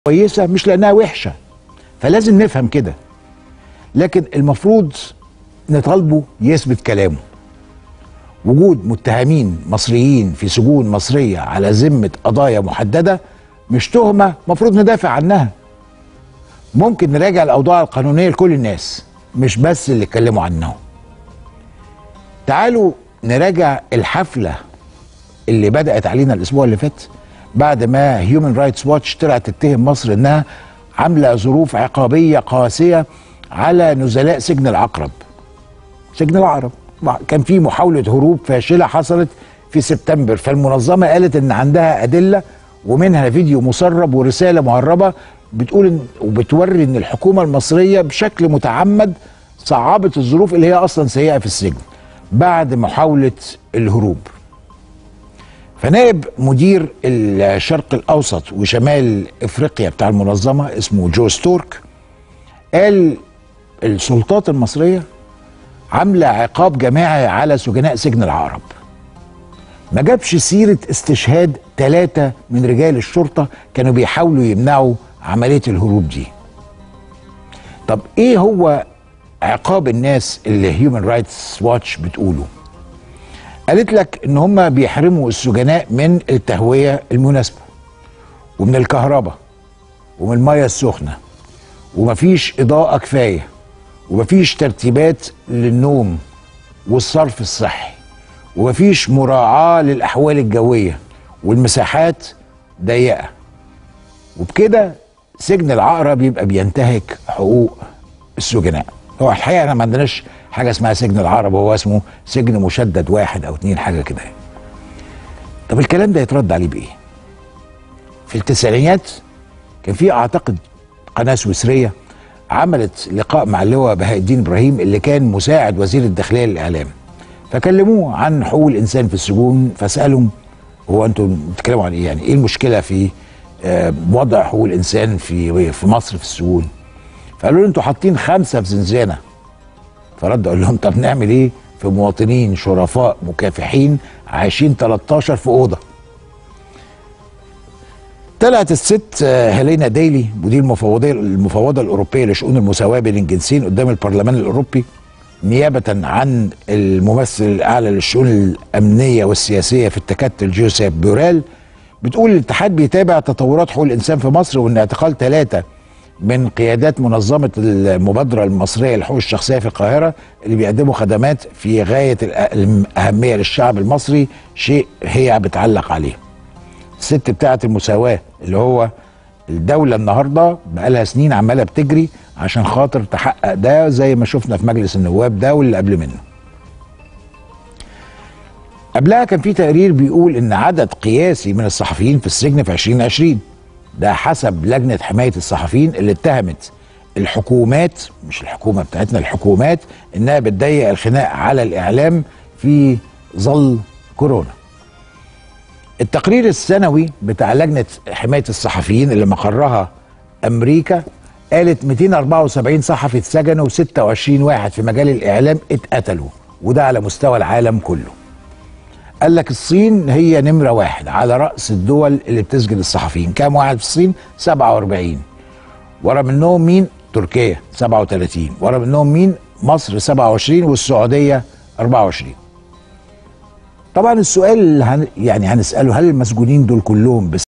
كويسه مش لانها وحشه فلازم نفهم كده لكن المفروض نطالبه يثبت كلامه وجود متهمين مصريين في سجون مصريه على ذمه قضايا محدده مش تهمه مفروض ندافع عنها ممكن نراجع الاوضاع القانونيه لكل الناس مش بس اللي اتكلموا عنه تعالوا نراجع الحفله اللي بدات علينا الاسبوع اللي فات بعد ما هيومن رايتس واتش طلعت تتهم مصر انها عامله ظروف عقابيه قاسيه على نزلاء سجن العقرب سجن العقرب كان في محاوله هروب فاشله حصلت في سبتمبر فالمنظمه قالت ان عندها ادله ومنها فيديو مسرب ورساله مهربه بتقول إن وبتوري ان الحكومه المصريه بشكل متعمد صعبت الظروف اللي هي اصلا سيئه في السجن بعد محاوله الهروب فنائب مدير الشرق الاوسط وشمال افريقيا بتاع المنظمه اسمه جو ستورك قال السلطات المصريه عامله عقاب جماعي على سجناء سجن العقرب ما جابش سيره استشهاد ثلاثه من رجال الشرطه كانوا بيحاولوا يمنعوا عمليه الهروب دي طب ايه هو عقاب الناس اللي هيومن رايتس واتش بتقوله قالت لك ان هم بيحرموا السجناء من التهويه المناسبه ومن الكهرباء ومن الميه السخنه ومفيش اضاءه كفايه ومفيش ترتيبات للنوم والصرف الصحي ومفيش مراعاه للاحوال الجويه والمساحات ضيقه وبكده سجن العقرب يبقى بينتهك حقوق السجناء هو الحقيقه احنا ما عندناش حاجه اسمها سجن العرب هو اسمه سجن مشدد واحد او اتنين حاجه كده طب الكلام ده يترد عليه بايه في التسعينيات كان في اعتقد قناه سويسريه عملت لقاء مع اللواء بهاء الدين ابراهيم اللي كان مساعد وزير الداخليه للاعلام فكلموه عن حقوق الانسان في السجون فسالهم هو انتم بتتكلموا عن ايه يعني ايه المشكله في آه وضع حقوق الانسان في في مصر في السجون فقالوا له انتوا حاطين خمسه في زنزانه فرد قال لهم طب نعمل ايه في مواطنين شرفاء مكافحين عايشين 13 في اوضه طلعت الست هيلينا ديلي مدير المفوضيه المفوضه الاوروبيه لشؤون المساواه بين الجنسين قدام البرلمان الاوروبي نيابه عن الممثل الاعلى للشؤون الامنيه والسياسيه في التكتل جوزيف بوريل بتقول الاتحاد بيتابع تطورات حقوق الانسان في مصر وان اعتقال ثلاثه من قيادات منظمة المبادرة المصرية للحقوق الشخصية في القاهرة اللي بيقدموا خدمات في غاية الأهمية للشعب المصري شيء هي بتعلق عليه الست بتاعة المساواة اللي هو الدولة النهاردة بقالها سنين عمالة بتجري عشان خاطر تحقق ده زي ما شفنا في مجلس النواب ده واللي قبل منه قبلها كان في تقرير بيقول ان عدد قياسي من الصحفيين في السجن في 2020 ده حسب لجنة حماية الصحفيين اللي اتهمت الحكومات مش الحكومة بتاعتنا الحكومات انها بتضيق الخناق على الاعلام في ظل كورونا التقرير السنوي بتاع لجنة حماية الصحفيين اللي مقرها امريكا قالت 274 صحفي اتسجنوا و26 واحد في مجال الاعلام اتقتلوا وده على مستوى العالم كله قال لك الصين هي نمرة واحد على رأس الدول اللي بتسجن الصحفيين كام واحد في الصين 47 ورا منهم مين تركيا 37 ورا منهم مين مصر 27 والسعودية 24 طبعا السؤال اللي هن يعني هنسأله هل المسجونين دول كلهم بس